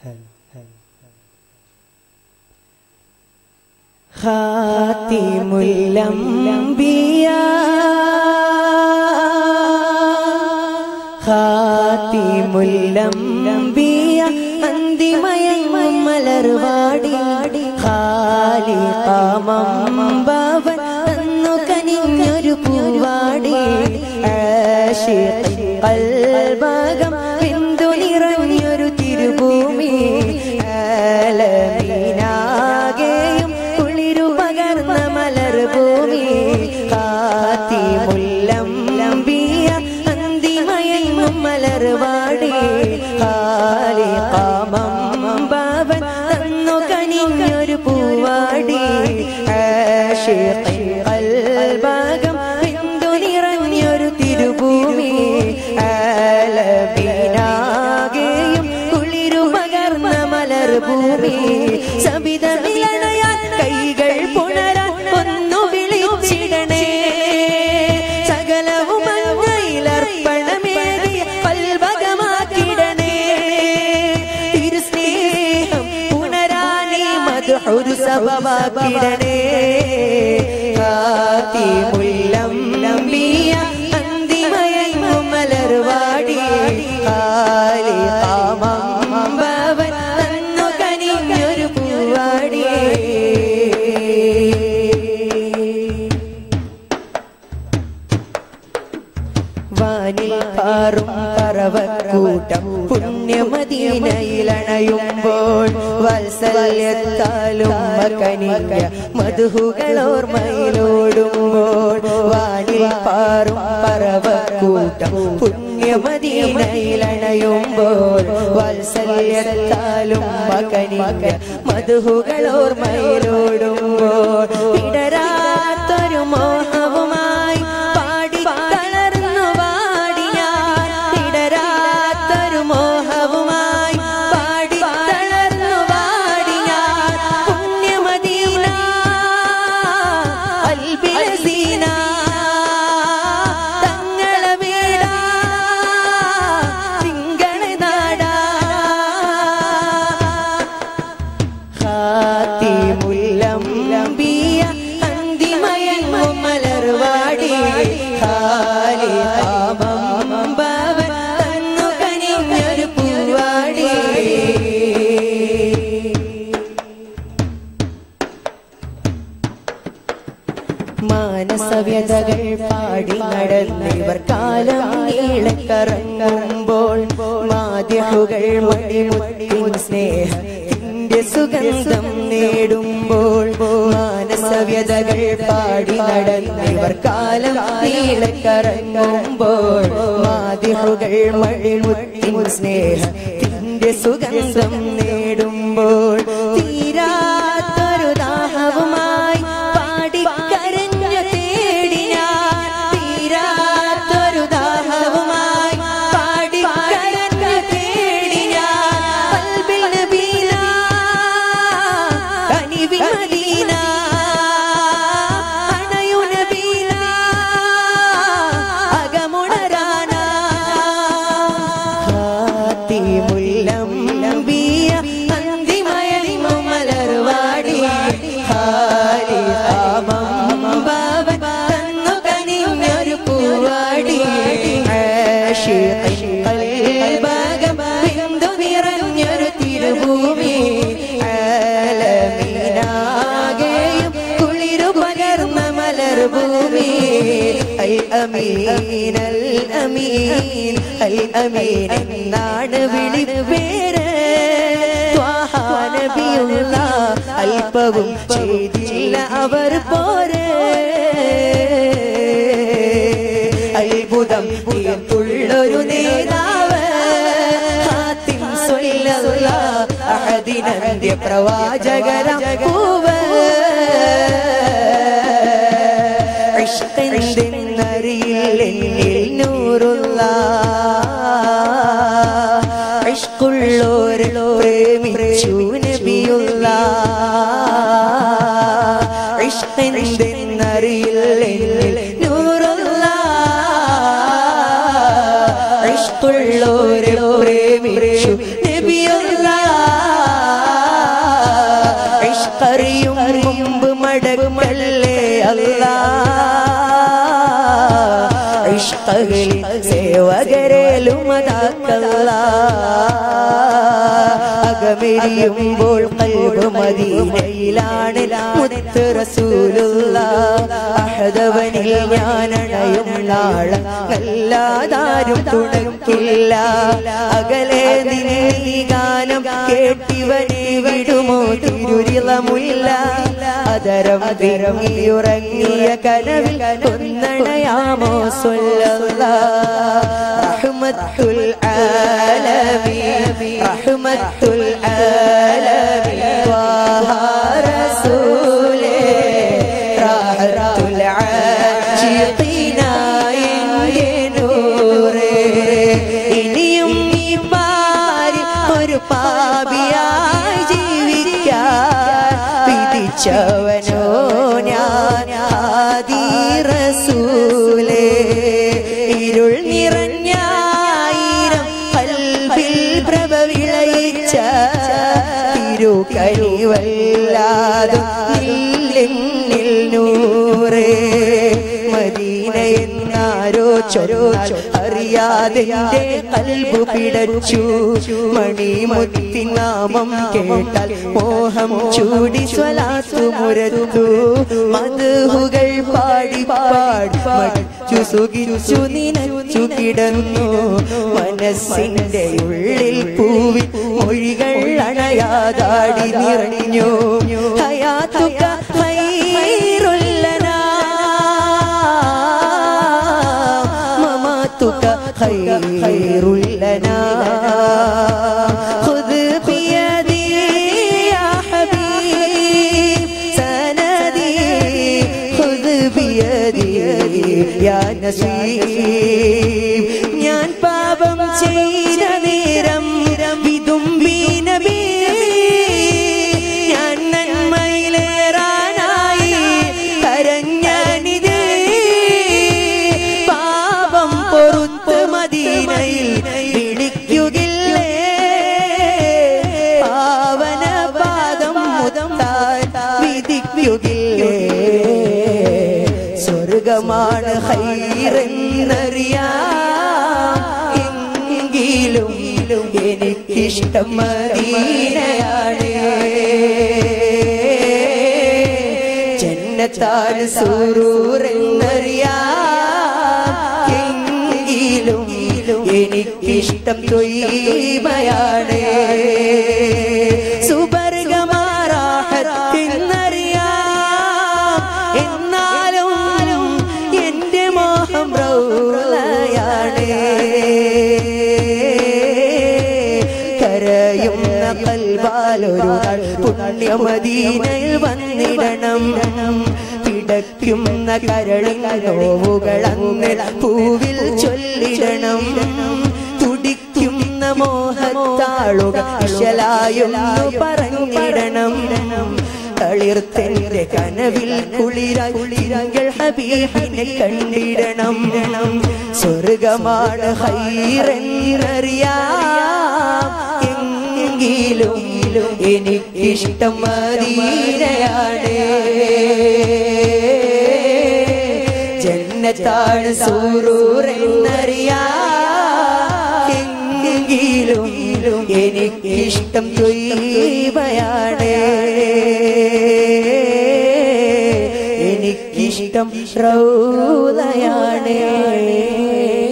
خاتم الأنبياء خاتم الأنبياء അന്തിമയങ്ങും മലർവാടി ഖാലിഖാമമ്പവൻ തന്നു കനിഞ്ഞൊരു പൂവാടി ആശിഖിൻ കൽബകം ബിന്ദു നിറഞ്ഞൊരു തിരുഭൂമി ആലമീനാകെയും കുളിരു പകർന്ന മലർഭൂമി കാത്തിമുല്ലം ലംബിയ അന്തിമയങ്ങും മലർവാടി ഖാലിഖാമം ബാവൻ തന്നു കനിഞ്ഞൊരു പൂവാടി ആശിഖിൻ കൽബകം ബിന്ദു നിറഞ്ഞൊരു തിരുഭൂമി ആലബിനാകെയും കുളിരു പകർന്ന മലർഭൂമി സബിത വിളണയാൻ കൈകൾ പുണരാൻ ഒന്നു വിളിച്ചിടണേ സകലവും അങ്ങയിലർപ്പണമേറിയ പൽവകമാക്കിടണേ തിരുസ്നേഹം പുണരാനീ മധുഹുരു സഭവാക്കിടണേ കാത്തിമുല്ലം നമ്പിയ അന്തിമയങ്ങും മലർവാടി കാലികാമമ്പവൻ തന്നു കനിഞ്ഞൊരു പൂവാടി വാനിൽ പാറും പറവക്കൂട്ടം പുണ്യമദീനയിലണയുമ്പോൾ വാത്സല്യത്താലും കനിഞ്ഞ മധുഹുകളോർമയിലോടുമ്പോൾ വാനിൽ പാറും പറവക്കൂട്ടം പുണ്യമദീനയിലണയുമ്പോൾ വാത്സല്യത്താലും കനിഞ്ഞ മധുഹുകളോർമയിലോടുമ്പോൾ ഇടരാത്തൊരു മോഹവുമായി പാടി തളർന്നു പാടി ഞാൻ ഇടരാത്തൊരു മോഹവുമായി പാടി തളർന്നു പാടി ഞാൻ പുണ്യമദീന അൽബിലസീന തങ്ങളെ വീടാ തിങ്കളെ നാടാ ഖാത്തിമുല്ലം ലംബിയ അന്തിമയങ്ങും മലർവാടി ഖാലിഖാമം ബാവൻ തന്നു കനിഞ്ഞൊരു പൂവാടി മാനസവ്യതകൾ പാടി നടന്നിവർ കാലം നീളെ കറങ്ങുമ്പോൾ മാധ്യഹുകൾ മണിമുത്തിൻ സ്നേഹത്തിന്റെ സുഗന്ധം നേടുമ്പോൾ മാനസവ്യതകൾ പാടി നടന്നിവർ കാലം നീളെ കറങ്ങുമ്പോൾ മാധ്യഹുകൾ മണിമുത്തിൻ സ്നേഹത്തിന്റെ സുഗന്ധം നേടുമ്പോൾ തീരാത്തൊരു ദാഹവുമായി പാടി കരഞ്ഞു തേടി ഞാൻ തീരാത്തൊരു ദാഹവുമായി പാടി കരഞ്ഞു തേടി ഞാൻ കൽബിൽ നബീന കനിവിൽ മദീന അണയു നബീന അകമുണരാന ഹാത്തിമുല്ലം നബിയ അന്തിമയലിമു മലർവാടി ഹാലിഹാമം ബാബൻ തന്നു കനിഞ്ഞൊരു പൂവാടി ആശിഖിൻ കൽബകം ബിന്ദു നിറഞ്ഞൊരു തിരുഭൂമി ആലമീനാകെയും കുളിരു പകർന്ന മലർഭൂമി അൽ അമീൻ അൽ അമീൻ അൽ അമീൻ എന്നാണ് വിളിപ്പേര് ത്വാഹ നബിയുള്ള അല്പവും ചെയ്തില്ല അവർ പോരെ അത്ഭുതം തീർത്തുള്ളൊരു നേതാവ് ഹാത്തിം സ്വല്ല അഹദിനന്ത്യ പ്രവാചകര പൂവ് ഇഷ്കെന്തെന്നറിയില്ലെങ്കിൽ നൂറുള്ള ഇഷ്കുള്ളോരോ പ്രേമിച്ചു നബിയുള്ള ഇഷ്കെന്തെന്നറിയില്ലെങ്കിൽ നൂറുള്ള ഇഷ്കുള്ളോരോ പ്രേമിച്ചു നബിയുള്ള അല്ലാ ഇഷ്ടകളിൽ സേവകരേലുമതാക്കല്ല അകമെരിയുമ്പോൾ കൽബ് മദീനയിലാണ് മുത്ത് റസൂലുള്ള അഹദവനിൽ ഞാൻ അണയും നാളെ നല്ലാതാരും തുണക്കില്ല അകലെ നിന്നെ ഈ ഗാനം കേട്ടിവനെ വിടുമോ തിരുരിളമുല്ല അതരം തിരങ്ങിയുറങ്ങിയ കനവിൽ കൊന്നണയാമോ സ്വല്ല റഹ്മത്തുൽ ആലമീൻ റഹ്മത്തുൽ ആലമീൻ ത്വാഹ റസൂലേ റാഹത്തുൽ ആശിഖീന എൻ്റെ നൂറേ ഇനിയും ഈ മാറി ഒരു പാപിയായി ജീവിക്കാൻ വിധിച്ചവനോ ഞാൻ ആദി റസൂലേ ഇരുൾ നിറഞ്ഞായിരം കൽബിൽ പ്രഭ വിളയിച്ച തിരുകരിവല്ലാതും ഇല്ലെന്നിൽ നൂറേ മദീന എന്നാരോ ചൊരോ അറിയാതെ എൻ്റെ കൽബു പിടച്ചു മണിമുത്തി നാമം കേട്ടാൽ മോഹം ചൂടി സ്വലാത്തു മുരത്തു മധുഹുകൾ പാടി പാടി മടിച്ചു സുഖിച്ചു നിനച്ചു കിടന്നു മനസ്സിന്റെ ഉള്ളിൽ പൂവി മൊഴികൾ അണയാതാടി നിറഞ്ഞു ഹയാത്തുക ഖൈറുല്ലനാ മമാതുക ഖൈറുല്ലനാ خذ بيدي يا حبيب سندي خذ بيدي يا نسيب ഞാൻ പാപം ചെയ്ത നേരം വിതുമ്പി നബി ഞാൻ നന്മയിലേറാനായി കരഞ്ഞനിത് പാപം പൊറുത്ത് മദീനയിൽ വിളിക്കുകില്ലേ പാവന പാദം മുതം വിധിക്കുകില്ലേ സ്വർഗമാണ് ഹൈറെന്നറിയാം എങ്കിലും എനിക്കിഷ്ടം മദീനയാണ് ജന്നത്താണ് സൂറൂരെന്നറിയാം എങ്കിലും എനിക്കിഷ്ടം തൊയ്മയാണ് സുബർഗമാറാഹത്തെന്നറിയാം എന്നാലും എന്റെ മോഹം റൗളയാണ് കരയുന്ന കൽവാലൊരു നാൾ പുണ്യമദീനയിൽ വന്നിടണം പിടയ്ക്കുന്ന കരളിൽ നോവുകൾ അന്ന് പൂവിൽ ചൊല്ലിടണം തുടിക്കുന്ന മോഹത്താളുകൾ ഇശലായൊന്നു പറഞ്ഞിടണം തളിർത്തന്റെ കനവിൽ കുളിരായി കുളിരങ്ങൾ ഹബീബിനെ കണ്ടിടണം സ്വർഗമാണ് ഹൈറെന്നറിയാം എങ്കിലും എനിക്കിഷ്ടം മദീനയാണ് ജന്നത്താണ് സൂറൂരെന്നറിയാം എങ്കിലും എനിക്കിഷ്ടം തൊയ്മയാണ് എനിക്കിഷ്ടം റൗലയാണ്